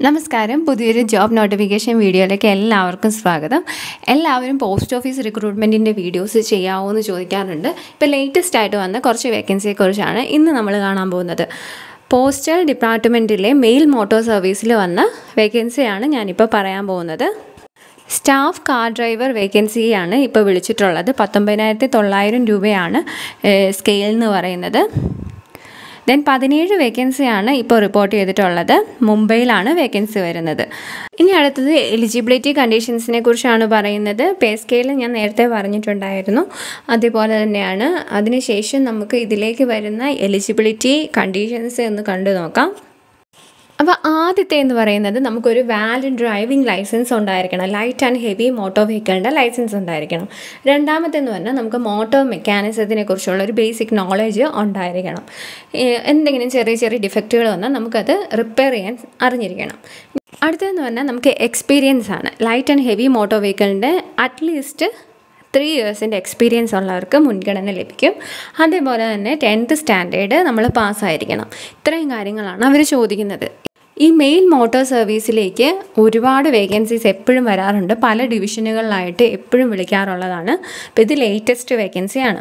നമസ്കാരം പുതിയൊരു job notification വീഡിയോയിലേക്ക് എല്ലാവർക്കും സ്വാഗതം എല്ലാവരും പോസ്റ്റ് ഓഫീസ് റിക്രൂട്ട്മെൻറ്റിൻ്റെ വീഡിയോസ് ചെയ്യാമോ എന്ന് ചോദിക്കാറുണ്ട് ഇപ്പോൾ ലേറ്റസ്റ്റ് ആയിട്ട് വന്ന കുറച്ച് വേക്കൻസിയെക്കുറിച്ചാണ് ഇന്ന് നമ്മൾ കാണാൻ പോകുന്നത് പോസ്റ്റൽ ഡിപ്പാർട്ട്മെൻറ്റിലെ മെയിൽ മോട്ടോർ സർവീസിൽ വന്ന വേക്കൻസിയാണ് ഞാനിപ്പോൾ പറയാൻ പോകുന്നത് സ്റ്റാഫ് കാർ ഡ്രൈവർ വേക്കൻസിയാണ് ഇപ്പോൾ വിളിച്ചിട്ടുള്ളത് പത്തൊമ്പതിനായിരത്തി തൊള്ളായിരം രൂപയാണ് സ്കെയിൽ എന്ന് പറയുന്നത് ദെൻ പതിനേഴ് വേക്കൻസിയാണ് ഇപ്പോൾ റിപ്പോർട്ട് ചെയ്തിട്ടുള്ളത് മുംബൈയിലാണ് വേക്കൻസി വരുന്നത് ഇനി അടുത്തത് എലിജിബിലിറ്റി കണ്ടീഷൻസിനെ കുറിച്ചാണ് പറയുന്നത് പേ സ്കെയിൽ ഞാൻ നേരത്തെ പറഞ്ഞിട്ടുണ്ടായിരുന്നു അതേപോലെ തന്നെയാണ് അതിനുശേഷം നമുക്ക് ഇതിലേക്ക് വരുന്ന എലിജിബിലിറ്റി കണ്ടീഷൻസ് എന്ന് കണ്ടു നോക്കാം അപ്പോൾ ആദ്യത്തെ എന്ന് പറയുന്നത് നമുക്കൊരു വാലിഡ് ഡ്രൈവിംഗ് ലൈസൻസ് ഉണ്ടായിരിക്കണം ലൈറ്റ് ആൻഡ് ഹെവി മോട്ടോർ വെഹിക്കിളിൻ്റെ ലൈസൻസ് ഉണ്ടായിരിക്കണം രണ്ടാമത്തെ എന്ന് പറഞ്ഞാൽ നമുക്ക് മോട്ടോർ മെക്കാനിസത്തിനെ കുറിച്ചുള്ള ഒരു ബേസിക് നോളജ് ഉണ്ടായിരിക്കണം എന്തെങ്കിലും ചെറിയ ചെറിയ ഡിഫക്റ്റുകൾ വന്നാൽ നമുക്കത് റിപ്പയർ ചെയ്യാൻ അറിഞ്ഞിരിക്കണം അടുത്തതെന്ന് പറഞ്ഞാൽ നമുക്ക് എക്സ്പീരിയൻസ് ആണ് ലൈറ്റ് ആൻഡ് ഹെവി മോട്ടോർ വെഹിക്കിളിൻ്റെ അറ്റ്ലീസ്റ്റ് ത്രീ ഇയേഴ്സിൻ്റെ എക്സ്പീരിയൻസ് ഉള്ളവർക്ക് മുൻഗണന ലഭിക്കും അതേപോലെ തന്നെ ടെൻത്ത് സ്റ്റാൻഡേർഡ് നമ്മൾ പാസ്സായിരിക്കണം ഇത്രയും കാര്യങ്ങളാണ് അവർ ചോദിക്കുന്നത് ഈ മെയിൽ മോട്ടോർ സർവീസിലേക്ക് ഒരുപാട് വേക്കൻസീസ് എപ്പോഴും വരാറുണ്ട് പല ഡിവിഷനുകളിലായിട്ട് എപ്പോഴും വിളിക്കാറുള്ളതാണ് അപ്പോൾ ഇത് ലേറ്റസ്റ്റ് വേക്കൻസിയാണ്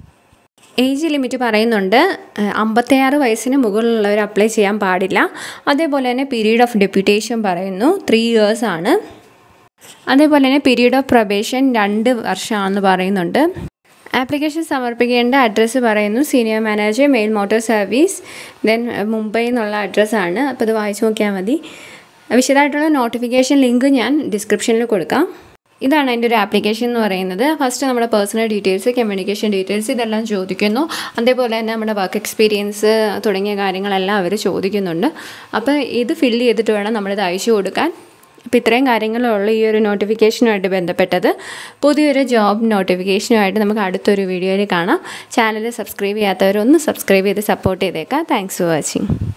ഏജ് ലിമിറ്റ് പറയുന്നുണ്ട് അമ്പത്തിയാറ് വയസ്സിന് മുകളിലുള്ളവർ അപ്ലൈ ചെയ്യാൻ പാടില്ല അതേപോലെ തന്നെ പീരീഡ് ഓഫ് ഡെപ്യൂട്ടേഷൻ പറയുന്നു ത്രീ ഇയേഴ്സ് ആണ് അതേപോലെ തന്നെ പീരീഡ് ഓഫ് പ്രൊബേഷൻ രണ്ട് വർഷമാണെന്ന് പറയുന്നുണ്ട് ആപ്ലിക്കേഷൻ സമർപ്പിക്കേണ്ട അഡ്രസ്സ് പറയുന്നു senior manager mail motor service then Mumbai എന്നുള്ള അഡ്രസ്സാണ് അപ്പോൾ ഇത് വായിച്ചു നോക്കിയാൽ മതി വിശദമായിട്ടുള്ള നോട്ടിഫിക്കേഷൻ ലിങ്ക് ഞാൻ ഡിസ്ക്രിപ്ഷനിൽ കൊടുക്കാം ഇതാണ് അതിൻ്റെ ഒരു ആപ്ലിക്കേഷൻ എന്ന് പറയുന്നത് ഫസ്റ്റ് നമ്മുടെ പേഴ്സണൽ ഡീറ്റെയിൽസ് കമ്മ്യൂണിക്കേഷൻ ഡീറ്റെയിൽസ് ഇതെല്ലാം ചോദിക്കുന്നു അതേപോലെ തന്നെ നമ്മുടെ വർക്ക് എക്സ്പീരിയൻസ് തുടങ്ങിയ കാര്യങ്ങളെല്ലാം അവർ ചോദിക്കുന്നുണ്ട് അപ്പോൾ ഇത് ഫില്ല് ചെയ്തിട്ട് വേണം നമ്മളിത് അയച്ചു കൊടുക്കാൻ അപ്പോൾ ഇത്രയും കാര്യങ്ങളുള്ള ഈ ഒരു നോട്ടിഫിക്കേഷനുമായിട്ട് ബന്ധപ്പെട്ടത് പുതിയൊരു ജോബ് നോട്ടിഫിക്കേഷനുമായിട്ട് നമുക്ക് അടുത്തൊരു വീഡിയോയിൽ കാണാം ചാനൽ സബ്സ്ക്രൈബ് ചെയ്യാത്തവരൊന്ന് സബ്സ്ക്രൈബ് ചെയ്ത് സപ്പോർട്ട് ചെയ്തേക്കാം താങ്ക്സ് ഫോർ വാച്ചിങ്